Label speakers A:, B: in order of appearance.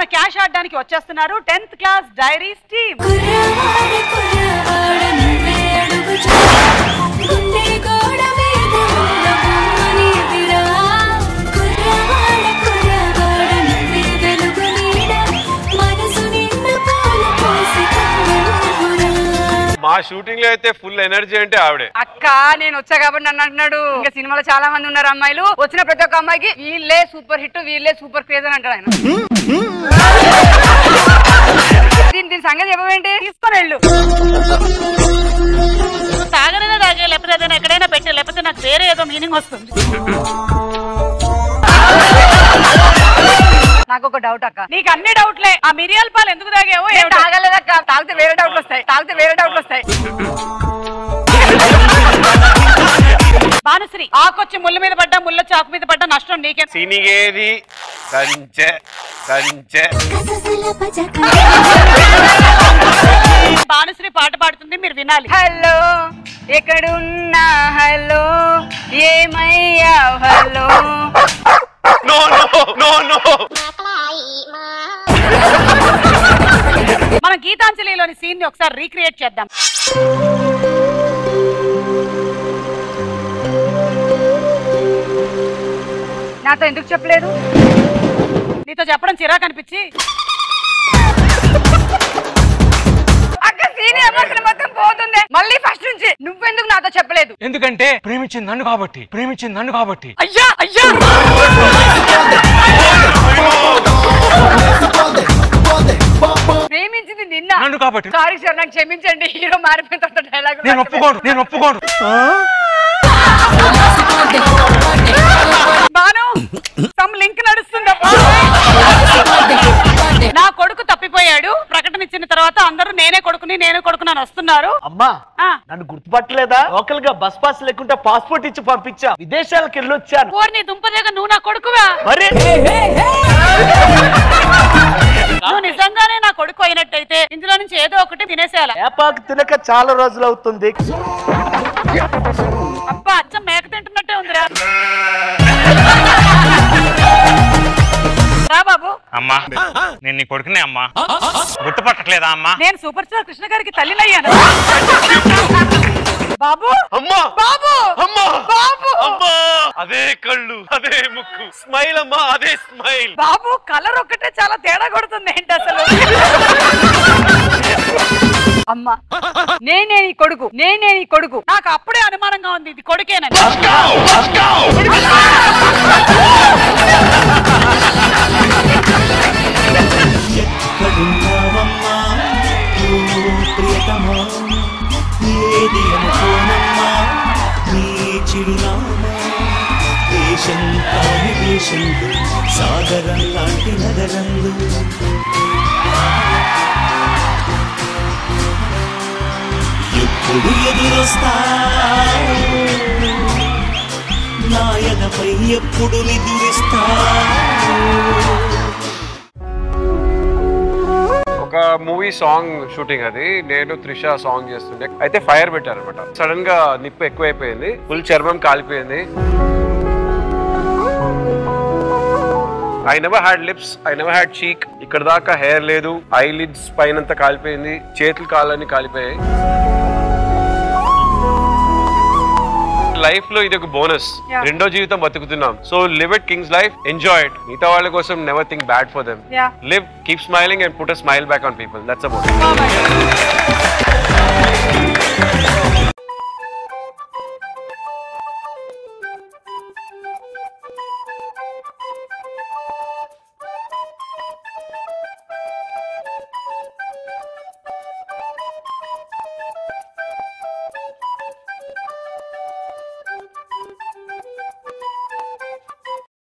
A: Cash ఆడడానికి వచ్చేస్తున్నారు tenth class diaries team
B: కుర్రవాడ కుర్రవాడ నువ్వే అడుగుచా గుండె గోడ మీద ఉన్న బొమ్మ నీదిరా కుర్రవాడ కుర్రవాడ నువ్వే వెలుగు నీడ మనసు నిండా పూల పోసి కన్నురా
C: మా షూటింగ్ లో అయితే ఫుల్ ఎనర్జీ అంటే ఆవిడే
A: అక్క నేను వచ్చా కాబట్టి నన్ను అంటున్నాడు ఇంకా సినిమాలో చాలా మంది ఉన్నారు అమ్మాయిలు వచ్చిన ప్రతి ఒక్క అమ్మాయికి వీళ్ళే సూపర్ హిట్ వీళ్ళే సూపర్ క్రేజ్ అని అంటాడు ఆయన దీని దీని సంగతి చెప్పవేంటి తీసుకొని వెళ్ళు
D: తాగనైనా తాగే లేకపోతే ఏదైనా ఎక్కడైనా పెట్టే లేకపోతే నాకు వేరే ఏదో మీనింగ్ వస్తుంది
A: నాకు ఒక డౌట్ అక్క నీకు అన్ని డౌట్లే ఆ మిరియాల పాలు ఎందుకు తాగావో ఏం తాగలేదక్క తాగితే వేరే డౌట్లు వస్తాయి తాగితే వేరే డౌట్లు వస్తాయి భానుశ్రీ ఆకొచ్చి ముళ్ళ మీద పడ్డా ముళ్ళ చాకు మీద పడ్డా నష్టం నీకే
C: సినిగేది కంచె కంచె
B: కససల పజక
A: భానుశ్రీ పాట పాడుతుంది మీరు వినాలి హలో ఎక్కడున్నా హలో ఏమయ్యా hello
C: no no no no
A: మనం గీతాంజలిలోని సీన్ ని ఒకసారి రీక్రియేట్ చేద్దాం నాతో ఎందుకు చెప్పలేదు నీతో చెప్పడం చిరాకు అనిపించి అక్క సీన్ ఎమోషన్ మొత్తం పోతుంది మళ్ళీ ఫస్ట్ నుంచి నువ్వెందుకు నాతో చెప్పలేదు
E: ఎందుకంటే ప్రేమించింది నన్ను కాబట్టి ప్రేమించింది నన్ను కాబట్టి
A: అయ్యా అయ్యా ప్రేమించింది నిన్న
E: నన్ను కాబట్టి.
A: సారీ సార్ నాకు క్షమించండి హీరో మారిపోయిన తర్వాత డైలాగ్
E: నేను ఒప్పుకోను నేను ఒప్పుకోను
A: బాను సమ్ లింక్ నడుస్తుందమ్మా నా కొడుకు తప్పిపోయాడు ప్రకటన ఇచ్చిన తర్వాత అందరూ నేనే కొడుకుని నేనే కొడుకుని వస్తున్నారు
F: అమ్మా
A: ఆ.
F: నన్ను గుర్తుపట్టలేదా లోకల్ గా బస్ పాస్ లేకుంటే పాస్పోర్ట్ ఇచ్చి పంపించా విదేశాలకు వెళ్ళొచ్చాను
A: ఓరి నీ దుంపదేగా నువ్వు నా కొడుకువా
F: మరి
A: నువ్వు నిజంగానే నా కొడుకు అయినట్టయితే ఇందులో నుంచి ఏదో ఒకటి తినేసేయాల
F: వేపాకు తినక చాలా రోజులు అవుతుంది
A: అబ్బా అచ్చం మేక తింటున్నట్టే ఉందిరా రా బాబు
E: అమ్మా నేను నీ కొడుకునే అమ్మా గుర్తుపట్టట్లేదా అమ్మా
A: నేను సూపర్ స్టార్ కృష్ణ గారికి తల్లినయ్యాను బాబు
C: అమ్మా
A: బాబు
C: అమ్మా
A: బాబు
C: అమ్మా అదే కళ్ళు అదే ముక్కు స్మైల్ అమ్మా అదే స్మైల్
A: బాబు కలర్ ఒక్కటే చాలా తేడా కొడుతుంది ఏంటి అసలు అమ్మా నేనే నీ కొడుకు నేనే నీ కొడుకు నాకు అప్పుడే అనుమానంగా ఉంది ఇది కొడుకేనని
G: ఎక్కడున్నావమ్మా ఓ ప్రియతమా ఏది అనుకోనమ్మా నీ చిరునామా దేశం కాని దేశంలో సాగరం లాంటి నగరంలో ఎప్పుడు ఎదురొస్తావు నాయనపై ఎప్పుడు నిదురిస్తావు
C: ఒక మూవీ సాంగ్ షూటింగ్ అది నేను త్రిష సాంగ్ చేస్తుండే అయితే ఫైర్ పెట్టారు అనమాట సడన్ గా నిప్పు ఎక్కువైపోయింది ఫుల్ చర్మం కాలిపోయింది I never had lips I never had cheek ఇక్కడ దాకా హెయిర్ లేదు ఐ లిడ్స్ పైనంతా కాలిపోయింది చేతులు కాళ్ళని కాలిపోయాయి లైఫ్ లో ఇది ఒక బోనస్
A: Yeah.
C: రెండో జీవితం బతుకుతున్నాం so live it king's life enjoy it మిగతా వాళ్ళ కోసం never think bad for them
A: Yeah.
C: live keep smiling and put a smile back on people that's about it
A: Oh my God.